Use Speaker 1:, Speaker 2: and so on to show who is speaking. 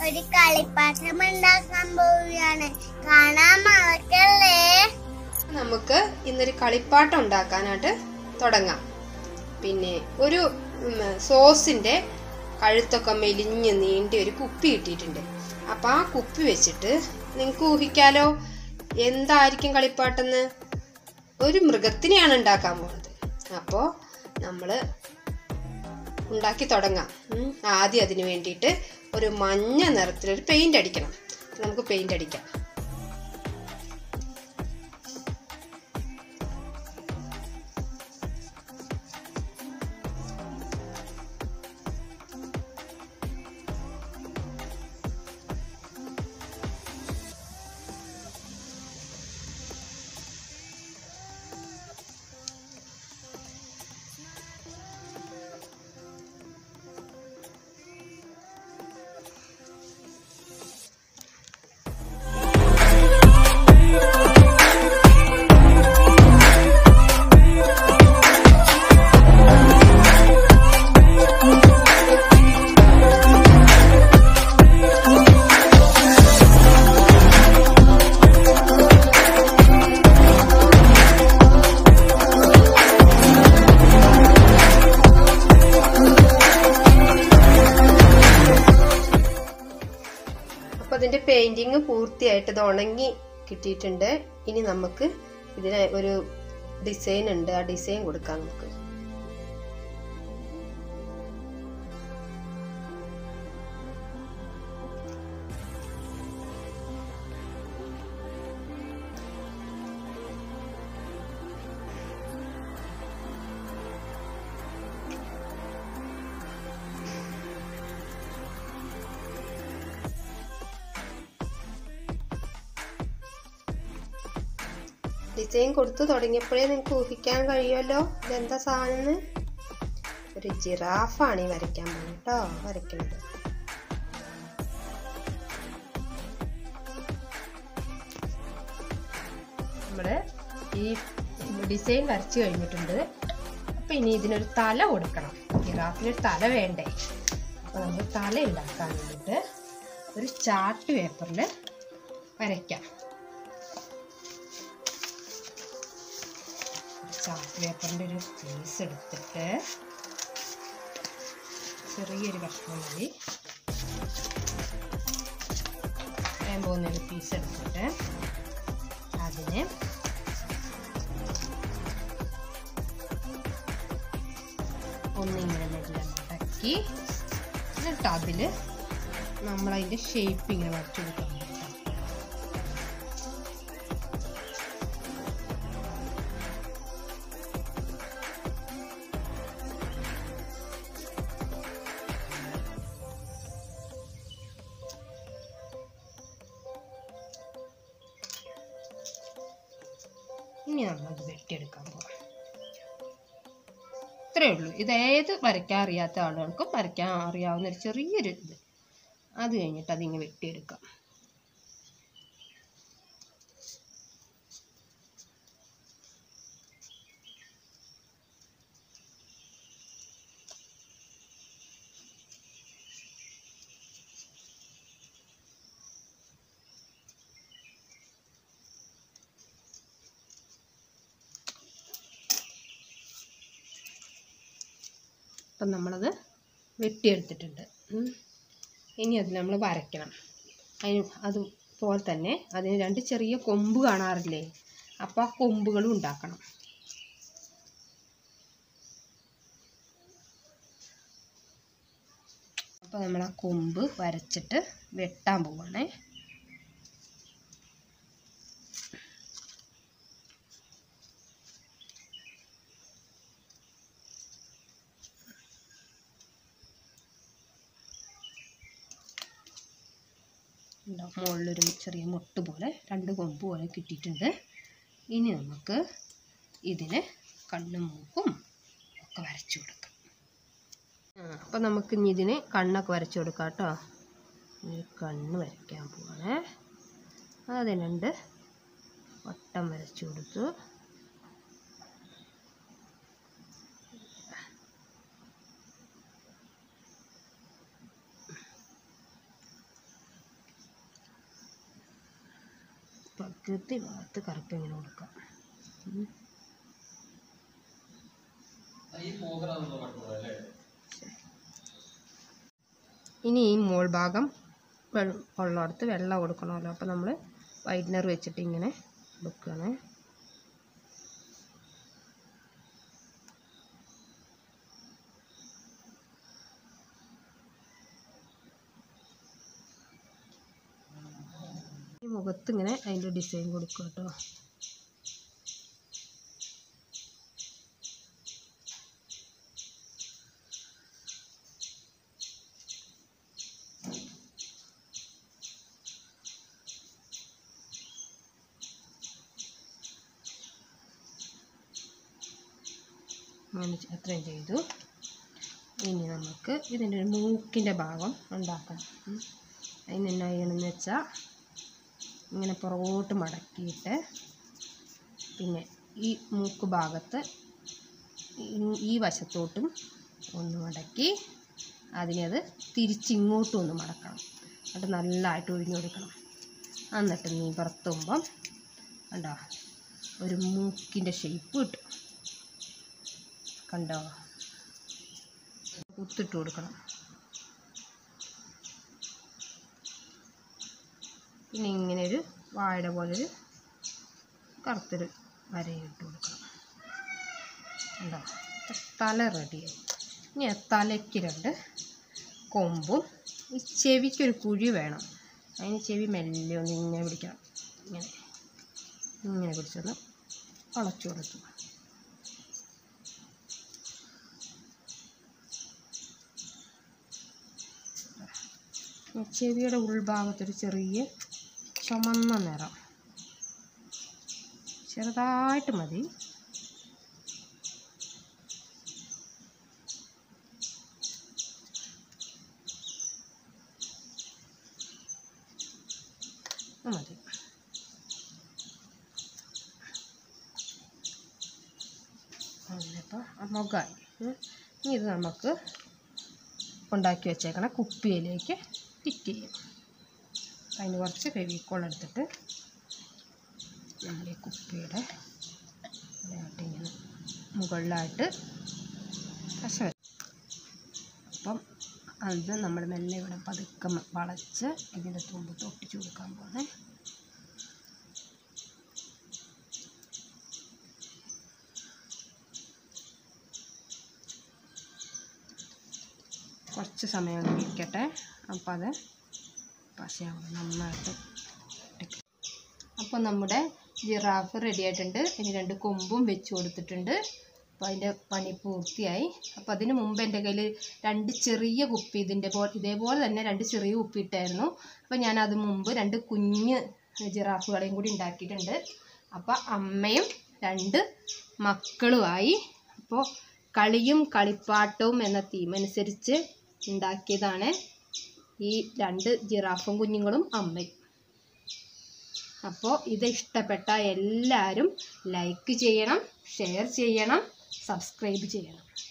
Speaker 1: ഒരു കളിപ്പാട്ടം ഉണ്ടാക്കാൻ പോവുകയാണ് കാണാൻ മറക്കല്ലേ
Speaker 2: നമുക്ക് ഇന്നൊരു കളിപ്പാട്ടം ഉണ്ടാക്കാനായിട്ട് തുടങ്ങാം പിന്നെ ഒരു ഉം, സോസിന്റെ കഴുത്തൊക്കെ മെലിഞ്ഞ് നീണ്ടി ഒരു കുപ്പി കിട്ടിയിട്ടുണ്ട് അപ്പം ആ കുപ്പി വെച്ചിട്ട് നിങ്ങൾക്ക് ഊഹിക്കാലോ എന്തായിരിക്കും കളിപ്പാട്ടെന്ന് ഒരു മൃഗത്തിനെയാണ് ഉണ്ടാക്കാൻ പോകുന്നത് അപ്പോൾ നമ്മൾ ഉണ്ടാക്കി തുടങ്ങാം ഉം. ആദ്യം അതിന് വേണ്ടിയിട്ട് ഒരു മഞ്ഞ നിറത്തിലൊരു പെയിന്റ് അടിക്കണം നമുക്ക് പെയിന്റ് അടിക്കാം അപ്പൊ അതിന്റെ പെയിന്റിങ് പൂർത്തിയായിട്ട് ഇത് ഉണങ്ങി കിട്ടിയിട്ടുണ്ട് ഇനി നമുക്ക് ഇതിന് ഒരു ഡിസൈൻ ഉണ്ട് ആ ഡിസൈൻ കൊടുക്കാം നമുക്ക് ഡിസൈൻ കൊടുത്തു തുടങ്ങിയപ്പോഴേ നിങ്ങൾക്ക് ഊഹിക്കാൻ കഴിയുമല്ലോ ഇതെന്താ സാധനം ഒരു ജിറാഫാണ് ഈ വരയ്ക്കാൻ പോകുന്നത് കേട്ടോ വരയ്ക്കുന്നത് നമ്മള് ഈ ഡിസൈൻ വരച്ചു കഴിഞ്ഞിട്ടുണ്ട് അപ്പൊ ഇനി ഇതിനൊരു തല കൊടുക്കണം ജിറാഫിനൊരു തല വേണ്ടേ അപ്പൊ നമ്മൾ തല ഉണ്ടാക്കാൻ വേണ്ടിയിട്ട് ഒരു ചാർട്ട് പേപ്പറിൽ വരയ്ക്കാം ചാർട്ട് പേപ്പറിൻ്റെ ഒരു പീസ് എടുത്തിട്ട് ചെറിയൊരു കഷ്ണം മതി ഞാൻ പോകുന്ന ഒരു പീസ് എടുത്തിട്ട് അതിനെ ഒന്നിങ്ങനെ മെല്ലെ മടക്കി എന്നിട്ട് അതിൽ നമ്മളതിൻ്റെ ഷേപ്പ് ഇങ്ങനെ വരച്ചു കൊടുക്കാൻ പറ്റും ഇനി നമ്മളത് വെട്ടിയെടുക്കാൻ പോകാം ഇത്രയേ ഉള്ളൂ ഇത് ഏത് വരയ്ക്കാൻ അറിയാത്ത ആളുകൾക്കും വരയ്ക്കാൻ അറിയാവുന്ന ഒരു ചെറിയൊരു ഇത് അത് കഴിഞ്ഞിട്ട് അതിങ്ങനെ വെട്ടിയെടുക്കാം അപ്പം നമ്മളത് വെട്ടിയെടുത്തിട്ടുണ്ട് ഉം. ഇനി അത് നമ്മൾ വരയ്ക്കണം അതിന് അതുപോലെ തന്നെ അതിന് രണ്ട് ചെറിയ കൊമ്പ് കാണാറില്ലേ അപ്പോൾ ആ കൊമ്പുകളും ഉണ്ടാക്കണം അപ്പോൾ നമ്മൾ ആ കൊമ്പ് വരച്ചിട്ട് വെട്ടാൻ പോവാണേ ഉണ്ടാവും മുകളിലൊരു ചെറിയ മുട്ട് പോലെ രണ്ട് കൊമ്പ് പോലെ കിട്ടിയിട്ടുണ്ട് ഇനി നമുക്ക് ഇതിന് കണ്ണും മൂക്കും ഒക്കെ വരച്ചു കൊടുക്കാം ആ അപ്പം നമുക്ക് ഇനി ഇതിന് കണ്ണൊക്കെ വരച്ചു കൊടുക്കാം കേട്ടോ ഒരു കണ്ണ് വരയ്ക്കാൻ പോവാണേ അതിന് രണ്ട് വട്ടം വരച്ചു കൊടുത്തു പകുതി ഭാഗത്ത് കറുപ്പ് ഇങ്ങനെ കൊടുക്കാം ഉം. ശരി. ഇനി ഈ മോൾ ഭാഗം വെള്ള- ഉള്ളിടത്ത് വെള്ളം കൊടുക്കണമല്ലോ അപ്പോൾ നമ്മൾ വൈറ്റ്നർ വെച്ചിട്ട് ഇങ്ങനെ വെക്കുകയാണ് ഈ മുഖത്ത് ഇങ്ങനെ അതിൻ്റെ ഡിസൈൻ കൊടുക്കുക കേട്ടോ അങ്ങനെ ചെ- അത്രയും ചെയ്തു ഇനി നമുക്ക് ഇതിൻ്റെ ഒരു മൂക്കിൻ്റെ ഭാഗം ഉണ്ടാക്കണം ഉം. അതിന് എന്നാ ചെയ്യണമെന്ന് വെച്ചാൽ ഇങ്ങനെ പുറകോട്ട് മടക്കിയിട്ട് പിന്നെ ഈ മൂക്ക് ഭാഗത്ത് ഈ- ഈ വശത്തോട്ടും ഒന്ന് മടക്കി അതിനെ അത് തിരിച്ചിങ്ങോട്ടും ഒന്ന് മടക്കണം എന്നിട്ട് നല്ലതായിട്ട് ഒഴിഞ്ഞു കൊടുക്കണം എന്നിട്ട് നീ പുറത്തുമ്പം കണ്ടോ ഒരു മൂക്കിൻ്റെ ഷേപ്പ് കിട്ടും കണ്ടോ കുത്തിട്ട് കൊടുക്കണം പിന്നെ ഇങ്ങനെ ഒരു വാഴ പോലൊരു കറുത്തൊരു വരയിട്ട് കൊടുക്കണം കണ്ടോ തല റെഡിയായി ഇനി ആ തലയ്ക്ക് രണ്ട് കൊമ്പും ഈ ചെവിക്കൊരു കുഴി വേണം അതിന് ചെവി മെല്ലെ ഒന്ന് ഇങ്ങനെ പിടിക്കണം ഇങ്ങനെ ഇങ്ങനെ പിടിച്ചൊന്ന് വളച്ചു കൊടുത്തു ഈ ചെവിയുടെ ഉൾഭാഗത്തൊരു ചെറിയ ചുമന്ന നിറം ചെറുതായിട്ട് മതി ഇത് മതി അങ്ങനെപ്പോൾ മുഖമായി ഉം. ഇനി ഇത് നമുക്ക് ഉണ്ടാക്കി വെച്ചേക്കണ കുപ്പിയിലേക്ക് ഫിറ്റ് ചെയ്യും അതിന് കുറച്ച് ഫെവിക്കോൾ എടുത്തിട്ട് നമ്മൾ ഈ കുപ്പിയുടെ ഇവിടെയായിട്ട് ഇങ്ങനെ മുകളിലായിട്ട് പശ വെച്ച് അപ്പം അത് നമ്മൾ മെല്ലെ ഇവിടെ പതുക്കെ മ- വളച്ച് ഇതിൻ്റെ തുമ്പത്ത് ഒട്ടിച്ചു കൊടുക്കാൻ പോകുന്നത് കുറച്ച് സമയം ഒന്ന് ഇരിക്കട്ടെ അപ്പോൾ അത് പശയാവും നന്നായിട്ട് ഒട്ടിക്കും അപ്പോൾ നമ്മുടെ ജിറാഫ് റെഡി ആയിട്ടുണ്ട് ഇനി രണ്ട് കൊമ്പും വെച്ച് കൊടുത്തിട്ടുണ്ട് അപ്പോൾ അതിൻ്റെ പണി പൂർത്തിയായി അപ്പോൾ അതിന് മുമ്പ് എൻ്റെ കയ്യിൽ രണ്ട് ചെറിയ കുപ്പി ഇതിൻ്റെ പോ ഇതേപോലെ തന്നെ രണ്ട് ചെറിയ കുപ്പി ഇട്ടായിരുന്നു അപ്പോൾ ഞാൻ അത് മുമ്പ് രണ്ട് കുഞ്ഞ് ജിറാഫുകളെയും കൂടി ഉണ്ടാക്കിയിട്ടുണ്ട് അപ്പോൾ അമ്മയും രണ്ട് മക്കളുമായി അപ്പോൾ കളിയും കളിപ്പാട്ടവും എന്ന തീം അനുസരിച്ച് ഉണ്ടാക്കിയതാണ് ഈ രണ്ട് ജിറാഫും കുഞ്ഞുങ്ങളും അമ്മയും അപ്പോൾ ഇത് ഇഷ്ടപ്പെട്ട എല്ലാവരും ലൈക്ക് ചെയ്യണം ഷെയർ ചെയ്യണം സബ്സ്ക്രൈബ് ചെയ്യണം